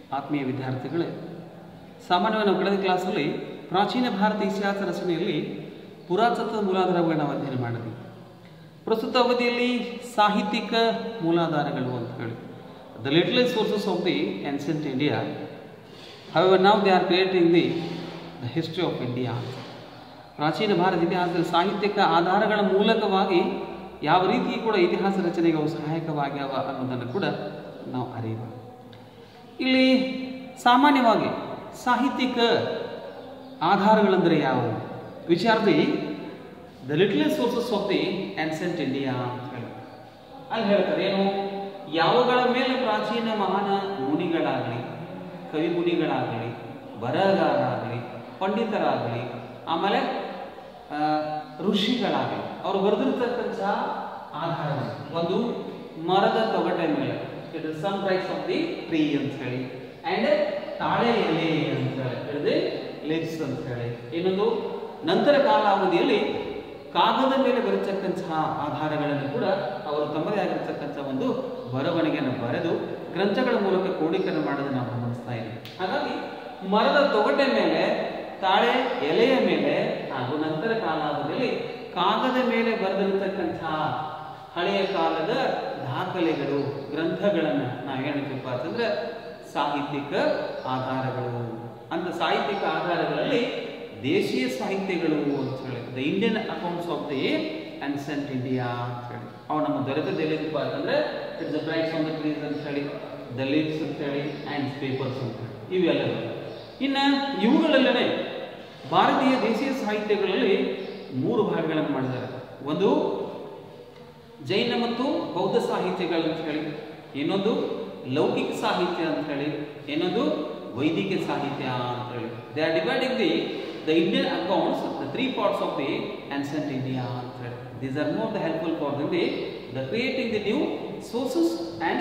ಆತ್ಮೀಯ ವಿದ್ಯಾರ್ಥಿಗಳೇ ಸಾಮಾನ್ಯವಾಗಿ ನಾವು ಕಳೆದ ಕ್ಲಾಸಲ್ಲಿ ಪ್ರಾಚೀನ ಭಾರತ ಇತಿಹಾಸ ರಚನೆಯಲ್ಲಿ ಪುರಾತತ್ವ ಮೂಲಾಧಾರಗಳನ್ನು ನಾವು ಅಧ್ಯಯನ ಮಾಡಿದ್ವಿ ಪ್ರಸ್ತುತ ಅವಧಿಯಲ್ಲಿ ಸಾಹಿತ್ಯಿಕ ಮೂಲಾಧಾರಗಳು ಅಂತ ಹೇಳಿ the little sources of the ancient India however ನಾವು they are creating the the history of India ಪ್ರಾಚೀನ ಭಾರತ ಇತಿಹಾಸದಲ್ಲಿ ಸಾಹಿತ್ಯಿಕ ಆಧಾರಗಳ ಮೂಲಕವಾಗಿ ಯಾವ ರೀತಿ ಕೂಡ ಇತಿಹಾಸ ರಚನೆಗೆ ಅವು ಸಹಾಯಕವಾಗ್ಯಾವ ಅನ್ನೋದನ್ನು ಕೂಡ ನಾವು ಅರಿಯುವ ಇಲ್ಲಿ ಸಾಮಾನ್ಯವಾಗಿ ಸಾಹಿತ್ಯಿಕ ಆಧಾರಗಳೆಂದರೆ ಯಾವುವು ವಿಚಾರದಿ the little sources of the ancient India ಅಂತ ಹೇಳಿ ಅಲ್ಲಿ ಹೇಳ್ತಾರೆ ಏನು ಯಾವುಗಳ ಮೇಲೆ ಪ್ರಾಚೀನ ಮಹಾನ ಮುನಿಗಳಾಗಲಿ ಕವಿ ಮುನಿಗಳಾಗಲಿ ಬರಹಗಾರರಾಗಲಿ ಪಂಡಿತರಾಗಲಿ ಆಮೇಲೆ ಆ, ಋಷಿಗಳಾಗಲಿ ಅವರು ಬರೆದಿರ್ತಕ್ಕಂಥ ಆಧಾರಗಳು ಒಂದು ಮರದ ತೊಗಟೆ ಮೇಲೆ it is some rights of the tree ಅಂತ ಹೇಳಿ ಅಂಡ್ ತಾಳೆ ಎಲೆ ಅಂತ ಹೇಳಿ ಹೇಳಿದ್ರೆ ಲಿಪ್ಸ್ ಅಂತ ಹೇಳಿ ಇನ್ನೊಂದು ನಂತರ ಕಾಲಾವಧಿಯಲ್ಲಿ ಕಾಗದ ಮೇಲೆ ಬರತಕ್ಕಂತಹ ಆಧಾರಗಳನ್ನು ಕೂಡ ಅವರು ತಮ್ಮದೇ ಆಗಿರ್ತಕ್ಕಂಥ ಒಂದು ಬರವಣಿಗೆಯನ್ನು ಬರೆದು ಗ್ರಂಥಗಳ ಮೂಲಕ ಕ್ರೋಢೀಕರಣ ಮಾಡೋದನ್ನು ನಾವು ಗಮನಿಸ್ತಾ ಇದ್ದೀವಿ ಹಾಗಾಗಿ ಮರದ ತೊಗಟೆ ಮೇಲೆ ತಾಳೆ ಎಲೆಯ ಮೇಲೆ ಹಾಗೂ ನಂತರ ಕಾಲಾವಧಿಯಲ್ಲಿ ಕಾಗದ ಮೇಲೆ ಬರೆದಿರತಕ್ಕಂತಹ ಹಳೆಯ ಕಾಲದ ದಾಖಲೆಗಳು ಗ್ರಂಥಗಳನ್ನು ನಾವು ಹೇಳ್ತೀವಪ್ಪ ಅಂತಂದ್ರೆ ಸಾಹಿತ್ಯಿಕ ಆಧಾರಗಳು ಅಂತ ಸಾಹಿತ್ಯಿಕ ಆಧಾರಗಳಲ್ಲಿ ದೇಶೀಯ ಸಾಹಿತ್ಯಗಳು ಅಂತ ಹೇಳಿ the Indian accounts of the ancient India ಅಂತ ಹೇಳಿ ಅವು ನಮ್ಮ ದೊರೆತದ್ದು ಎಲ್ಲಿದಪ್ಪ ಅಂತಂದ್ರೆ it's the price on the trees ಅಂತ ಹೇಳಿ ದ ಲೀವ್ಸ್ ಅಂತ ಹೇಳಿ ಆ್ಯಂಡ್ ಪೇಪರ್ಸ್ ಅಂತ ಹೇಳಿ ಇವೆಲ್ಲವೂ ಇನ್ನು ಇವುಗಳಲ್ಲೇ ಭಾರತೀಯ ದೇಶೀಯ ಸಾಹಿತ್ಯಗಳಲ್ಲಿ ಮೂರು ಭಾಗಗಳನ್ನು ಮಾಡಿದ್ದಾರೆ ಒಂದು ಜೈನ ಮತ್ತು ಬೌದ್ಧ ಸಾಹಿತ್ಯಗಳು ಅಂತ ಹೇಳಿ ಇನ್ನೊಂದು ಲೌಕಿಕ ಸಾಹಿತ್ಯ ಅಂತ ಹೇಳಿ ಇನ್ನೊಂದು ವೈದಿಕ ಸಾಹಿತ್ಯ ಅಂತ ಹೇಳಿ they are dividing the the Indian accounts the three parts of the ancient India ಅಂತ ಹೇಳಿ these are more the helpful for the the creating the new sources and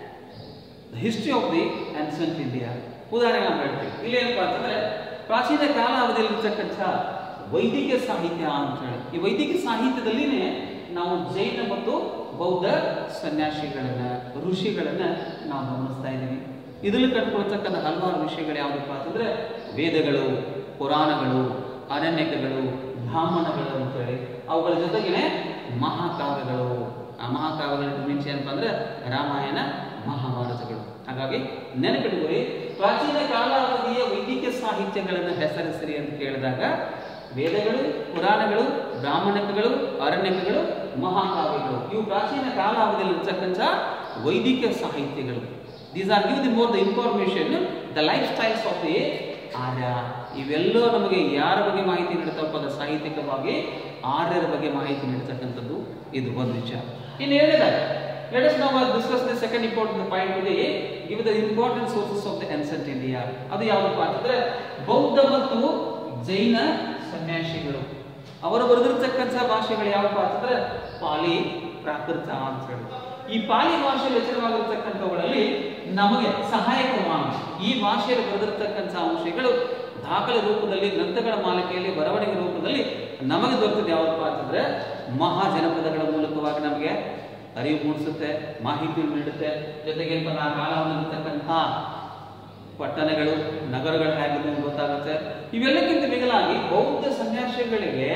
the history of the ancient India ಉದಾಹರಣೆ ನಾವು ಹೇಳ್ತೀವಿ ಇಲ್ಲಿ ಏನಪ್ಪ ಅಂತಂದ್ರೆ ಪ್ರಾಚೀನ ಕಾಲಾವಧಿಯಲ್ಲಿರ್ತಕ್ಕಂಥ ವೈದಿಕ ಸಾಹಿತ್ಯ ಅಂತ ಹೇಳಿ ಈ ವೈದಿಕ ಸಾಹಿತ್ಯದಲ್ಲಿನೇ ನಾವು ಜೈನ ಮತ್ತು ಬೌದ್ಧ ಸನ್ಯಾಸಿಗಳನ್ನ ಋಷಿಗಳನ್ನ ನಾವು ಗಮನಿಸ್ತಾ ಇದ್ದೀವಿ ಇದರಲ್ಲಿ ಕಂಡುಕೊಳ್ತಕ್ಕಂಥ ಹಲವಾರು ವಿಷಯಗಳು ಯಾವುದಪ್ಪ ಅಂತಂದ್ರೆ ವೇದಗಳು ಪುರಾಣಗಳು ಅರಣ್ಯಕಗಳು ಬ್ರಾಹ್ಮಣಗಳು ಅಂತೇಳಿ ಅವುಗಳ ಜೊತೆಗೇನೆ ಮಹಾಕಾವ್ಯಗಳು ಆ ಮಹಾಕಾವ್ಯಗಳ ಮಿಂಚೆ ಏನಪ್ಪ ಅಂದ್ರೆ ರಾಮಾಯಣ ಮಹಾಭಾರತಗಳು ಹಾಗಾಗಿ ನೆನಪಿಟ್ಕೊಳ್ಳಿ ಪ್ರಾಚೀನ ಕಾಲಾವಧಿಯ ವೈದಿಕ ಸಾಹಿತ್ಯಗಳನ್ನು ಹೆಸರಿಸಿರಿ ಅಂತ ಕೇಳಿದಾಗ ವೇದಗಳು ಪುರಾಣಗಳು ಬ್ರಾಹ್ಮಣಕಗಳು ಅರಣ್ಯಕಗಳು ಮಹಾಕಾವ್ಯಗಳು ಇವು ಪ್ರಾಚೀನ ಕಾಲಾವಧಿಯಲ್ಲಿ ಇರ್ತಕ್ಕಂಥ ವೈದಿಕ ಸಾಹಿತ್ಯಗಳು these are give the more the information the lifestyles of the Arya ಇವೆಲ್ಲೋ ನಮಗೆ ಯಾರ ಬಗ್ಗೆ ಮಾಹಿತಿ ನೀಡ್ತಪ್ಪ ಅಂದ್ರೆ ಸಾಹಿತ್ಯಿಕವಾಗಿ ಆರ್ಯರ ಬಗ್ಗೆ ಮಾಹಿತಿ ನೀಡ್ತಕ್ಕಂಥದ್ದು ಇದು ಒಂದು ವಿಚಾರ ಇನ್ನು ಹೇಳಿದಾಗ let us now discuss the second important point today give the important sources of the ancient India ಅದು ಯಾವುದಪ್ಪ ಅಂತಂದ್ರೆ ಬೌದ್ಧ ಮತ್ತು ಜೈನ ಸನ್ಯಾಸಿಗಳು ಅವರು ಬರೆದಿರ್ತಕ್ಕಂಥ ಭಾಷೆಗಳು ಯಾವಪ್ಪ ಅಂತಂದ್ರೆ ಪಾಲಿ ಪ್ರಾಕೃತ ಅಂತ ಹೇಳಿ ಈ ಪಾಲಿ ಭಾಷೆ ರಚನೆವಾಗಿರ್ತಕ್ಕಂಥವುಗಳಲ್ಲಿ ನಮಗೆ ಸಹಾಯಕವಾಗಿ ಈ ಭಾಷೆಯಲ್ಲಿ ಬರೆದಿರ್ತಕ್ಕಂಥ ಅಂಶಗಳು ದಾಖಲೆ ರೂಪದಲ್ಲಿ ಗ್ರಂಥಗಳ ಮಾಲಿಕೆಯಲ್ಲಿ ಬರವಣಿಗೆ ರೂಪದಲ್ಲಿ ನಮಗೆ ದೊರೆತದ್ದು ಯಾವಪ್ಪ ಅಂತಂದ್ರೆ ಮಹಾಜನಪದಗಳ ಮೂಲಕವಾಗಿ ನಮಗೆ ಅರಿವು ಮೂಡಿಸುತ್ತೆ ಮಾಹಿತಿ ನೀಡುತ್ತೆ ಜೊತೆಗೆ ಏನಪ್ಪ ಆ ಕಾಲವನ್ನಿರ್ತಕ್ಕಂಥ ಪಟ್ಟಣಗಳು ನಗರಗಳು ಹೇಗಿದೆ ಅಂತ ಗೊತ್ತಾಗುತ್ತೆ ಇವೆಲ್ಲಕ್ಕಿಂತ ಮಿಗಿಲಾಗಿ ಬೌದ್ಧ ಸನ್ಯಾಸಿಗಳಿಗೆ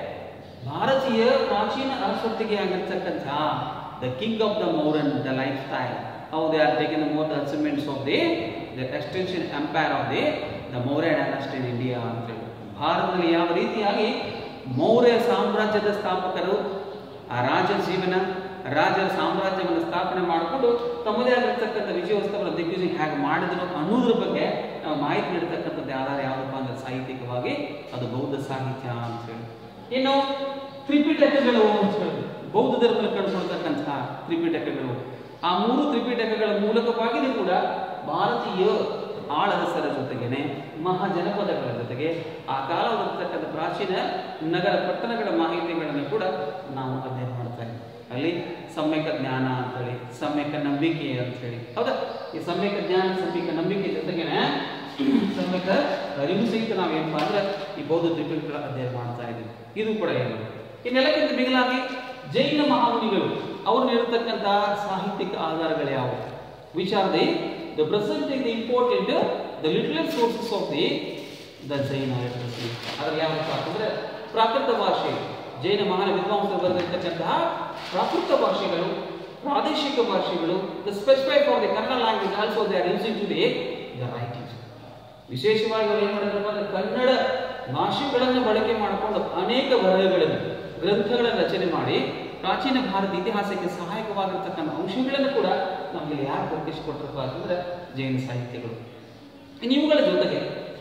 ಭಾರತೀಯ ಪ್ರಾಚೀನ ಅರಸೊತ್ತಿಗೆ ಆಗಿರ್ತಕ್ಕಂಥ the king of the Mauryan the lifestyle how they are taking more the achievements of the the extension empire of the the Maurya dynasty in India ಅಂತೇಳಿ ಭಾರತದಲ್ಲಿ ಯಾವ ರೀತಿಯಾಗಿ ಮೌರ್ಯ ಸಾಮ್ರಾಜ್ಯದ ಸ್ಥಾಪಕರು ಆ ರಾಜ ಜೀವನ ರಾಜರ ಸಾಮ್ರಾಜ್ಯವನ್ನು ಸ್ಥಾಪನೆ ಮಾಡಿಕೊಂಡು ತಮ್ಮದೇ ಆಗಿರ್ತಕ್ಕಂಥ ವಿಜಯೋತ್ಸವರ ದಿಗ್ವಿಜಯ ಹೇಗೆ ಮಾಡಿದ್ರು ಅನ್ನೋದ್ರ ಬಗ್ಗೆ ನಾವು ಮಾಹಿತಿ ನೀಡತಕ್ಕಂಥದ್ದು ಆಧಾರ ಯಾವುದಪ್ಪ ಅಂದ್ರೆ ಸಾಹಿತ್ಯಿಕವಾಗಿ ಅದು ಬೌದ್ಧ ಸಾಹಿತ್ಯ ಅಂತ ಹೇಳಿ ಇನ್ನು ತ್ರಿಪಿಟಕಗಳು ಅಂತ ಹೇಳಿ ಬೌದ್ಧ ಧರ್ಮದಲ್ಲಿ ಕಂಡುಕೊಳ್ತಕ್ಕಂಥ ತ್ರಿಪಿಟಕಗಳು ಆ ಮೂರು ತ್ರಿಪಿಟಕಗಳ ಮೂಲಕವಾಗಿಯೂ ಕೂಡ ಭಾರತೀಯ ಆಳರಸರ ಜೊತೆಗೇನೆ ಮಹಾಜನಪದಗಳ ಜೊತೆಗೆ ಆ ಕಾಲದಲ್ಲಿರ್ತಕ್ಕಂಥ ಪ್ರಾಚೀನ ನಗರ ಪಟ್ಟಣಗಳ ಮಾಹಿತಿಗಳನ್ನು ಕೂಡ ನಾವು ಅಧ್ಯಯನ ಮಾಡ್ತಾ ಇದ್ದೀವಿ ಅಲ್ಲಿ ಸಮ್ಯಕ ಜ್ಞಾನ ಅಂತೇಳಿ ಸಮ್ಯಕ ನಂಬಿಕೆ ಅಂತೇಳಿ ಹೌದಾ ಈ ಸಮ್ಯಕ ಜ್ಞಾನ ಸಮ್ಯಕ ನಂಬಿಕೆ ಜೊತೆಗೇನೆ ಸಮ್ಯಕ ಅರಿವು ಸಹಿತ ನಾವೇನಪ್ಪ ಅಂದ್ರೆ ಈ ಬೌದ್ಧ ತ್ರಿಪಿಟಕಗಳ ಅಧ್ಯಯನ ಮಾಡ್ತಾ ಇದ್ದೀವಿ ಇದು ಕೂಡ ಏನು ಇನ್ನೆಲ್ಲಕ್ಕಿಂತ ಮಿಗಿಲಾಗಿ ಜೈನ ಮಹಾಮುನಿಗಳು ಅವರು ನೀಡತಕ್ಕಂತಹ ಸಾಹಿತ್ಯಿಕ ಆಧಾರಗಳು ಯಾವುವು ವಿಚಾರದಿ the presenting the important the literal sources of the the Jaina literacy. ಅದರಲ್ಲಿ ಯಾವಪ್ಪ ಅಂತಂದ್ರೆ ಪ್ರಾಕೃತ ಭಾಷೆ ಜೈನ ಮಹಾನ್ ವಿದ್ವಾಂಸರು ಬರೆದಿರ್ತಕ್ಕಂತಹ ಪ್ರಾಕೃತ ಭಾಷೆಗಳು ಪ್ರಾದೇಶಿಕ ಭಾಷೆಗಳು the specify for the Kannada language also they are using to the the writings ವಿಶೇಷವಾಗಿ ಅವ್ರು ಏನು ಮಾಡಿದ್ರಪ್ಪ ಅಂದ್ರೆ ಕನ್ನಡ ಭಾಷೆಗಳನ್ನು ಬಳಕೆ ಮಾಡಿಕೊಂಡು ಅನೇಕ ಬರಹಗಳನ್ನು ಗ್ರಂಥಗಳನ್ನು ರಚನೆ ಮಾಡಿ ಪ್ರಾಚೀನ ಭಾರತ ಇತಿಹಾಸಕ್ಕೆ ಸಹಾಯಕವಾಗಿರ್ತಕ್ಕಂಥ ಅಂಶಗಳನ್ನು ಕೂಡ ನಮಗೆ ಯಾರು ಒಪ್ಪಿಸಿಕೊಟ್ರಪ್ಪ ಅಂತಂದ್ರೆ ಜೈನ ಸಾಹಿತ್ಯಗಳು ಇನ್ನು ಇವುಗಳ ಜೊತೆಗೆ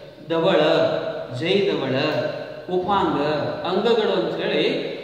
ದವಳ ಜೈ ದವಳ ಉಪಾಂಗ ಅಂಗಗಳು ಅಂತ ಹೇಳಿ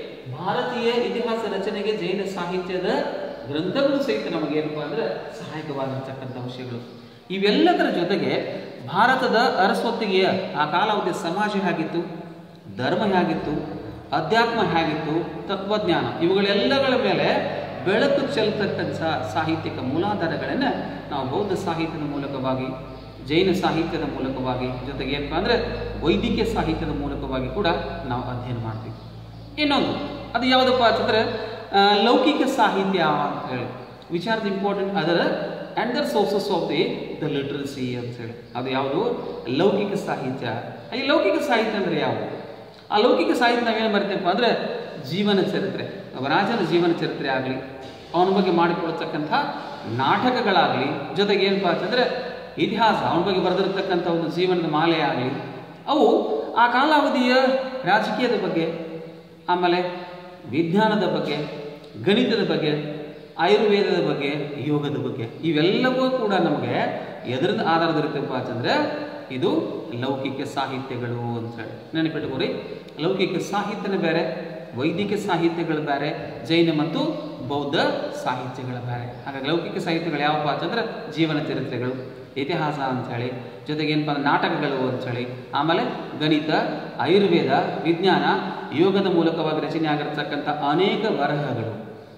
ಭಾರತೀಯ ಇತಿಹಾಸ ರಚನೆಗೆ ಜೈನ ಸಾಹಿತ್ಯದ ಗ್ರಂಥಗಳು ಸಹಿತ ನಮಗೆ ಏನಪ್ಪಾ ಅಂದ್ರೆ ಸಹಾಯಕವಾಗಿರ್ತಕ್ಕಂಥ ಅಂಶಗಳು ಇವೆಲ್ಲದರ ಜೊತೆಗೆ ಭಾರತದ ಅರಸ್ವತ್ತಿಗೆಯ ಆ ಕಾಲಾವಧಿಯ ಸಮಾಜ ಹೇಗಿತ್ತು ಧರ್ಮ ಹೇಗಿತ್ತು ಅಧ್ಯಾತ್ಮ ಹೇಗಿತ್ತು ತತ್ವಜ್ಞಾನ ಇವುಗಳೆಲ್ಲಗಳ ಮೇಲೆ ಬೆಳಕು ಚೆಲ್ತಕ್ಕಂಥ ಸಾಹಿತ್ಯಿಕ ಮೂಲಾಧಾರಗಳನ್ನು ನಾವು ಬೌದ್ಧ ಸಾಹಿತ್ಯದ ಮೂಲಕವಾಗಿ ಜೈನ ಸಾಹಿತ್ಯದ ಮೂಲಕವಾಗಿ ಜೊತೆಗೆ ಏನಪ್ಪ ಅಂದರೆ ವೈದಿಕ ಸಾಹಿತ್ಯದ ಮೂಲಕವಾಗಿ ಕೂಡ ನಾವು ಅಧ್ಯಯನ ಮಾಡ್ತೀವಿ ಇನ್ನೊಂದು ಅದು ಯಾವುದಪ್ಪ ಅಂತಂದ್ರೆ ಆ, ಲೌಕಿಕ ಸಾಹಿತ್ಯ ಅಂತ ಹೇಳಿ ವಿಚ್ ಆರ್ ದ ಇಂಪಾರ್ಟೆಂಟ್ ಅದರ under sources of the the literacy ಅಂತ ಹೇಳಿ ಅದು ಯಾವುದು ಲೌಕಿಕ ಸಾಹಿತ್ಯ ಈ ಲೌಕಿಕ ಸಾಹಿತ್ಯ ಅಂದರೆ ಯಾವುದು ಆ ಲೌಕಿಕ ಸಾಹಿತ್ಯ ನಾವೇನು ಬರ್ತೀವಪ್ಪ ಅಂದರೆ ಜೀವನ ಚರಿತ್ರೆ ಒಬ್ಬ ರಾಜನ ಜೀವನ ಚರಿತ್ರೆ ಆಗಲಿ ಅವನ ಬಗ್ಗೆ ಮಾಡಿಕೊಳ್ತಕ್ಕಂಥ ನಾಟಕಗಳಾಗಲಿ ಜೊತೆಗೆ ಏನಪ್ಪ ಅಂತಂದರೆ ಇತಿಹಾಸ ಅವನ ಬಗ್ಗೆ ಬರೆದಿರ್ತಕ್ಕಂಥ ಒಂದು ಜೀವನದ ಮಾಲೆ ಆಗಲಿ ಅವು ಆ ಕಾಲಾವಧಿಯ ರಾಜಕೀಯದ ಬಗ್ಗೆ ಆಮೇಲೆ ವಿಜ್ಞಾನದ ಬಗ್ಗೆ ಗಣಿತದ ಬಗ್ಗೆ ಆಯುರ್ವೇದದ ಬಗ್ಗೆ ಯೋಗದ ಬಗ್ಗೆ ಇವೆಲ್ಲವೂ ಕೂಡ ನಮಗೆ ಎದರದ ಆಧಾರದಲ್ಲಿರ್ತಪ್ಪ ಅಂತಂದ್ರೆ ಇದು ಲೌಕಿಕ ಸಾಹಿತ್ಯಗಳು ಅಂತ ಹೇಳಿ ನೆನಪಿಟ್ಟುಕೊರಿ ಲೌಕಿಕ ಸಾಹಿತ್ಯನ ಬೇರೆ ವೈದಿಕ ಸಾಹಿತ್ಯಗಳು ಬೇರೆ ಜೈನ ಮತ್ತು ಬೌದ್ಧ ಸಾಹಿತ್ಯಗಳ ಬೇರೆ ಹಾಗಾಗಿ ಲೌಕಿಕ ಸಾಹಿತ್ಯಗಳು ಯಾವಪ್ಪ ಅಂತಂದ್ರೆ ಜೀವನ ಚರಿತ್ರೆಗಳು ಇತಿಹಾಸ ಅಂಥೇಳಿ ಜೊತೆಗೆ ಏನಪ್ಪ ಅಂದ್ರೆ ನಾಟಕಗಳು ಅಂಥೇಳಿ ಆಮೇಲೆ ಗಣಿತ ಆಯುರ್ವೇದ ವಿಜ್ಞಾನ ಯೋಗದ ಮೂಲಕವಾಗಿ ರಚನೆ ಆಗಿರತಕ್ಕಂಥ ಅನೇಕ ಬರಹಗಳು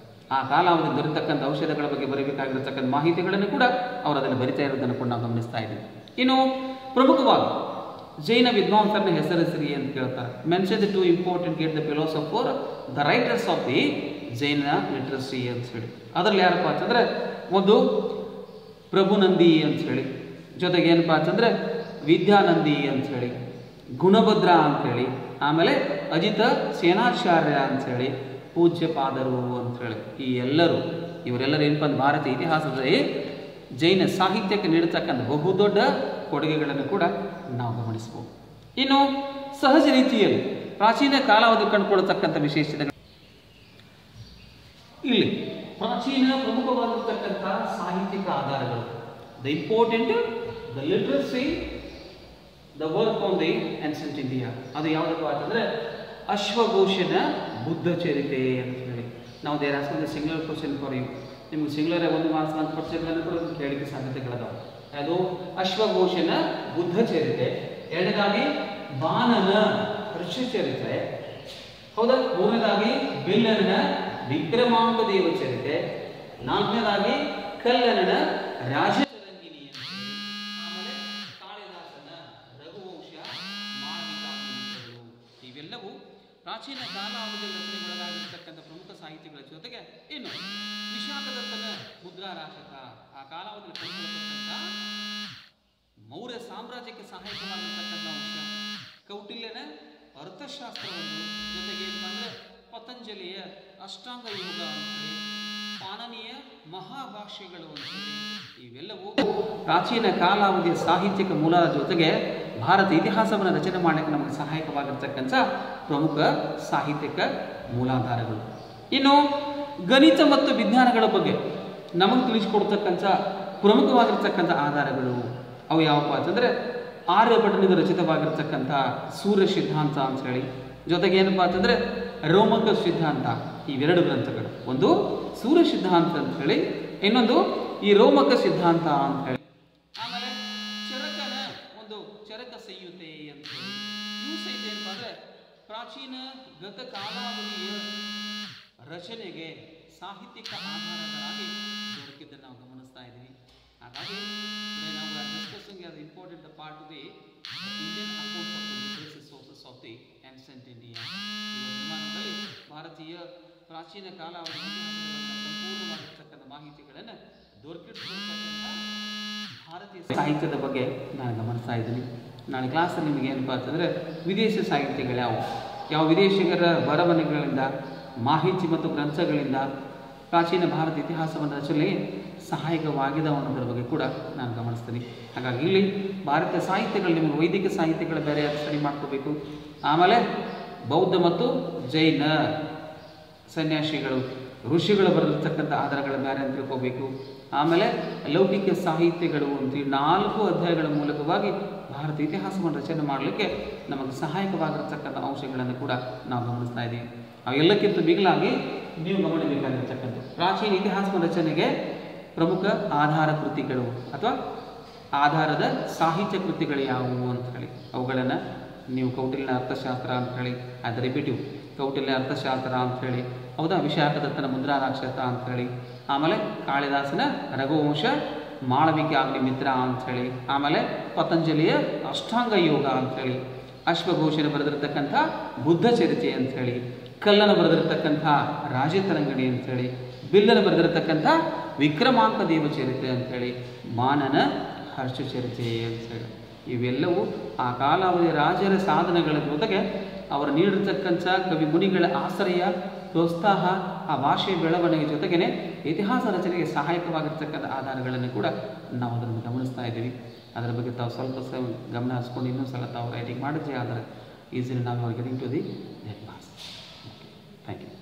ಆ ಕಾಲಾವಧಿ ದೊರೆತಕ್ಕಂಥ ಔಷಧಗಳ ಬಗ್ಗೆ ಬರೀಬೇಕಾಗಿರತಕ್ಕಂಥ ಮಾಹಿತಿಗಳನ್ನು ಕೂಡ ಅವರು ಅದನ್ನು ಬರಿತಾ ಇರೋದನ್ನು ಕೂಡ ನಾವು ಗಮನಿಸ್ತಾ ಇದ್ದೀವಿ ಇನ್ನು ಪ್ರಮುಖವಾಗಿ ಜೈನ ವಿದ್ವಾಂಸರನ್ನ ಹೆಸರಿಸಿರಿ ಅಂತ ಕೇಳ್ತಾರೆ mention the two important get the philosopher the writers of the Jaina literacy ಅಂತ ಹೇಳಿ ಅದರಲ್ಲಿ ಯಾರಪ್ಪ ಅಂತಂದ್ರೆ ಒಂದು ಪ್ರಭುನಂದಿ ಅಂತ ಹೇಳಿ ಜೊತೆಗೆ ಏನಪ್ಪಾ ಅಂತಂದ್ರೆ ವಿದ್ಯಾನಂದಿ ಅಂತ ಹೇಳಿ ಗುಣಭದ್ರ ಅಂತ ಹೇಳಿ ಆಮೇಲೆ ಅಜಿತ ಸೇನಾಚಾರ್ಯ ಅಂತ ಹೇಳಿ ಪೂಜ್ಯಪಾದರು ಅಂತ ಹೇಳಿ ಈ ಎಲ್ಲರೂ ಇವರೆಲ್ಲರೂ ಏನಪ್ಪ ಅಂದ್ರೆ ಭಾರತೀಯ ಇತಿಹಾಸದಲ್ಲಿ ಜೈನ ಸಾಹಿತ್ಯಕ್ಕೆ ನೀಡತಕ್ಕಂಥ ಬಹುದೊಡ್ಡ ಕೊಡುಗೆಗಳನ್ನು ಕೂಡ ನಾವು ಗಮನಿಸಬಹುದು ಇನ್ನು ಸಹಜ ರೀತಿಯಲ್ಲಿ ಪ್ರಾಚೀನ ಕಾಲಾವಧಿ ಕಂಡುಕೊಳ್ಳತಕ್ಕಂಥ ವಿಶೇಷತೆಗಳು ಇಲ್ಲಿ ಪ್ರಾಚೀನ ಪ್ರಮುಖವಾಗಿರ್ತಕ್ಕಂಥ ಸಾಹಿತ್ಯಿಕ ಆಧಾರಗಳು the important the literacy the work on the ancient India ಅದು ಯಾವುದಪ್ಪ ಅಂತಂದ್ರೆ ಅಶ್ವಘೋಷನ ಬುದ್ಧ ಚರಿತೆ ಅಂತ ಹೇಳಿ ನಾವು there asked singular question for you ನಿಮ್ಗೆ ಸಿಂಗ್ಯುಲರ್ ಒಂದು ಮಾರ್ಕ್ಸ್ ನಾಲ್ಕು ಪರ್ಸೆಂಟ್ಗಳನ್ನು ಕೂಡ ಕೇಳಿಕೆ ಸಾಧ್ಯತೆಗಳದಾವೆ ಅದು ಅಶ್ವಘೋಷನ ಬುದ್ಧ ಚರಿತೆ ಎರಡನೇದಾಗಿ ಬಾನನ ಋಷಿ ಚರಿತ್ರೆ ಹೌದಾ ಮೂರನೇದಾಗಿ ಬಿಲ್ಲನ ವಿಕ್ರಮಾಂಕ ದೇವ ಚರಿತೆ ನಾಲ್ಕನೇದಾಗಿ ಕಲ್ಲನ ರಾಜಚರಂಗಿಣಿ ಅಂತ ಹೇಳಿ. ಆಮೇಲೆ ಕಾಳಿದಾಸನ ರಘುವಂಶ ಮಾಳವಿಕಾಗ್ನಿಮಿತ್ರಗಳು ಇವೆಲ್ಲವೂ ಪ್ರಾಚೀನ ಕಾಲಾವಧಿಯ ರಚನೆಗೊಳಗಾಗಿರ್ತಕ್ಕಂಥ ಪ್ರಮುಖ ಸಾಹಿತ್ಯಗಳ ಜೊತೆಗೆ ಇನ್ನು ವಿಶಾಖದತ್ತನ ಮುದ್ರಾರಾಶಕ ಆ ಕಾಲಾವಧಿಯಲ್ಲಿ ಕಂಡುಕೊಳ್ಳತಕ್ಕಂಥ ಮೌರ್ಯ ಸಾಮ್ರಾಜ್ಯಕ್ಕೆ ಸಹಾಯಕವಾಗಿರ್ತಕ್ಕಂಥ ಅಂಶ ಕೌಟಿಲ್ಯನ ಅರ್ಥಶಾಸ್ತ್ರವನ್ನು ಜೊತೆಗೆ ಏನಪ್ಪ ಅಂದ್ರೆ ಪತಂಜಲಿಯ ಅಷ್ಟಾಂಗ ಯೋಗ ಅಂತೇಳಿ ಪಾಣನಿಯ ಮಹಾಭಾಷ್ಯಗಳು ಅಂತೇಳಿ ಇವೆಲ್ಲವೂ ಪ್ರಾಚೀನ ಕಾಲಾವಧಿಯ ಸಾಹಿತ್ಯಿಕ ಮೂಲದ ಜೊತೆಗೆ ಭಾರತ ಇತಿಹಾಸವನ್ನು ರಚನೆ ಮಾಡಲಿಕ್ಕೆ ನಮಗೆ ಸಹಾಯಕವಾಗಿರ್ತಕ್ಕಂಥ ಪ್ರಮುಖ ಸಾಹಿತ್ಯಿಕ ಮೂಲಾಧಾರಗಳು ಇನ್ನು ಗಣಿತ ಮತ್ತು ವಿಜ್ಞಾನಗಳ ಬಗ್ಗೆ ನಮಗೆ ತಿಳಿಸಿಕೊಡ್ತಕ್ಕಂಥ ಪ್ರಮುಖವಾಗಿರ್ತಕ್ಕಂಥ ಆಧಾರಗಳು ಅವು ಯಾವಪ್ಪ ಅಂತಂದರೆ ಆರ್ಯಭಟನಿಂದ ರಚಿತವಾಗಿರ್ತಕ್ಕಂಥ ಸೂರ್ಯ ಸಿದ್ಧಾಂತ ಅಂತ ಹೇಳಿ ಜೊತೆಗೆ ಏನಪ್ಪಾ ಅಂತಂದ್ರೆ ರೋಮಕ ಸಿದ್ಧಾಂತ ಇವೆರಡು ಗ್ರಂಥಗಳು ಒಂದು ಸೂರ್ಯ ಸಿದ್ಧಾಂತ ಅಂತ ಹೇಳಿ ಇನ್ನೊಂದು ಈ ರೋಮಕ ಸಿದ್ಧಾಂತ ಅಂತ ಹೇಳಿ ಆಮೇಲೆ ಚರಕನ ಒಂದು ಚರಕ ಸಂಯುತೆ ಅಂತ ಹೇಳಿ ಇವು ಸಹಿತ ಏನಪ್ಪಾ ಅಂದ್ರೆ ಪ್ರಾಚೀನ ಗತ ಕಾಲಾವಧಿಯ ರಚನೆಗೆ ಸಾಹಿತ್ಯಿಕ ಆಧಾರಗಳಾಗಿ ದೊರಕಿದ್ದನ್ನು ನಾವು ಗಮನಿಸ್ತಾ ಇದ್ದೀವಿ ಹಾಗಾಗಿ today ನಾವು are discussing as important a part of the Indian account of the literacy sources of the ancient India. ಈ ಒಂದು ವಿಮಾನದಲ್ಲಿ ಭಾರತೀಯ ಪ್ರಾಚೀನ ಕಾಲಾವಧಿ ಇತಿಹಾಸಗಳನ್ನು ಸಂಪೂರ್ಣವಾಗಿರ್ತಕ್ಕಂಥ ಮಾಹಿತಿಗಳನ್ನು ದೊರಕಿರ್ತಕ್ಕಂಥ ಭಾರತೀಯ ಸಾಹಿತ್ಯದ ಬಗ್ಗೆ ನಾನು ಗಮನಿಸ್ತಾ ಇದ್ದೀನಿ ನಾಳೆ ಕ್ಲಾಸಲ್ಲಿ ನಿಮಗೆ ಏನಪ್ಪ ಅಂತಂದರೆ ವಿದೇಶಿ ಸಾಹಿತ್ಯಗಳು ಯಾವುವು ಯಾವ ವಿದೇಶಿಗರ ಬರವಣಿಗೆಗಳಿಂದ ಮಾಹಿತಿ ಮತ್ತು ಗ್ರಂಥಗಳಿಂದ ಪ್ರಾಚೀನ ಭಾರತ ಇತಿಹಾಸವನ್ನು ರಚನೆಗೆ ಸಹಾಯಕವಾಗಿದೆ ಅನ್ನೋದರ ಬಗ್ಗೆ ಕೂಡ ನಾನು ಗಮನಿಸ್ತೀನಿ ಹಾಗಾಗಿ ಇಲ್ಲಿ ಭಾರತೀಯ ಸಾಹಿತ್ಯಗಳು ನಿಮಗೆ ವೈದಿಕ ಸಾಹಿತ್ಯಗಳು ಬೇರೆ ಸ್ಟಡಿ ಮಾಡ್ಕೋಬೇಕು ಆಮೇಲೆ ಬೌದ್ಧ ಮತ್ತು ಜೈನ ಸನ್ಯಾಸಿಗಳು ಋಷಿಗಳು ಬರೆದಿರ್ತಕ್ಕಂಥ ಆಧಾರಗಳ ಬೇರೆ ಅಂತ ತಿಳ್ಕೋಬೇಕು ಆಮೇಲೆ ಲೌಕಿಕ ಸಾಹಿತ್ಯಗಳು ಅಂತೇಳಿ ನಾಲ್ಕು ಅಧ್ಯಾಯಗಳ ಮೂಲಕವಾಗಿ ಭಾರತ ಇತಿಹಾಸವನ್ನು ರಚನೆ ಮಾಡಲಿಕ್ಕೆ ನಮಗೆ ಸಹಾಯಕವಾಗಿರ್ತಕ್ಕಂಥ ಅಂಶಗಳನ್ನು ಕೂಡ ನಾವು ಗಮನಿಸ್ತಾ ಇದ್ದೀವಿ ಅವೆಲ್ಲಕ್ಕಿಂತ ಮಿಗಿಲಾಗಿ ನೀವು ಗಮನಿಸಬೇಕಾಗಿರ್ತಕ್ಕಂಥ ಪ್ರಾಚೀನ ಇತಿಹಾಸ ರಚನೆಗೆ ಪ್ರಮುಖ ಆಧಾರ ಕೃತಿಗಳು ಅಥವಾ ಆಧಾರದ ಸಾಹಿತ್ಯ ಕೃತಿಗಳು ಯಾವುವು ಅಂತ ಹೇಳಿ ಅವುಗಳನ್ನು ನೀವು ಕೌಟಿಲ್ಯ ಅರ್ಥಶಾಸ್ತ್ರ ಅಂತ ಹೇಳಿ ಅದು ರಿಪಿಟಿವ್ ಕೌಟಿಲ್ಯ ಅರ್ಥಶಾಸ್ತ್ರ ಅಂತ ಹೇಳಿ ಹೌದಾ ವಿಶಾಖದತ್ತನ ಮುದ್ರಾರಾಕ್ಷಸ ಅಂತ ಹೇಳಿ ಆಮೇಲೆ ಕಾಳಿದಾಸನ ರಘುವಂಶ ಮಾಳವಿಕೆ ಆಗ್ನಿ ಮಿತ್ರ ಅಂತ ಹೇಳಿ ಆಮೇಲೆ ಪತಂಜಲಿಯ ಅಷ್ಟಾಂಗ ಯೋಗ ಅಂತ ಹೇಳಿ ಅಶ್ವಘೋಷನ ಬರೆದಿರ್ತಕ್ಕಂಥ ಬುದ್ಧ ಚರಿತೆ ಅಂತ ಹೇಳಿ ಕಲ್ಲನ ಬರೆದಿರ್ತಕ್ಕಂಥ ರಾಜತರಂಗಣಿ ಅಂತ ಹೇಳಿ ಬಿಲ್ಲನ ಬರೆದಿರ್ತಕ್ಕಂಥ ವಿಕ್ರಮಾಂಕ ದೇವ ಚರಿತೆ ಅಂತ ಹೇಳಿ ಮಾನನ ಹರ್ಷ ಚರಿತೆ ಅಂತ ಹೇಳಿ ಇವೆಲ್ಲವೂ ಆ ಕಾಲಾವಧಿ ರಾಜರ ಸಾಧನೆಗಳ ಜೊತೆಗೆ ಅವರು ನೀಡಿರ್ತಕ್ಕಂಥ ಕವಿ ಮುನಿಗಳ ಆಶ್ರಯ ಪ್ರೋತ್ಸಾಹ ಆ ಭಾಷೆಯ ಬೆಳವಣಿಗೆ ಜೊತೆಗೇನೆ ಇತಿಹಾಸ ರಚನೆಗೆ ಸಹಾಯಕವಾಗಿರ್ತಕ್ಕಂಥ ಆಧಾರಗಳನ್ನು ಕೂಡ ನಾವು ಅದನ್ನು ಗಮನಿಸ್ತಾ ಇದ್ದೀವಿ ಅದರ ಬಗ್ಗೆ ತಾವು ಸ್ವಲ್ಪ ಸ ಗಮನ ಹರಿಸ್ಕೊಂಡು ಇನ್ನೂ ಸಲ ತಾವು ರೈಟಿಂಗ್ ಮಾಡಿದ್ರೆ ಆದರೆ ಈಸಿಲಿ ನಾವು getting to the that marks thank you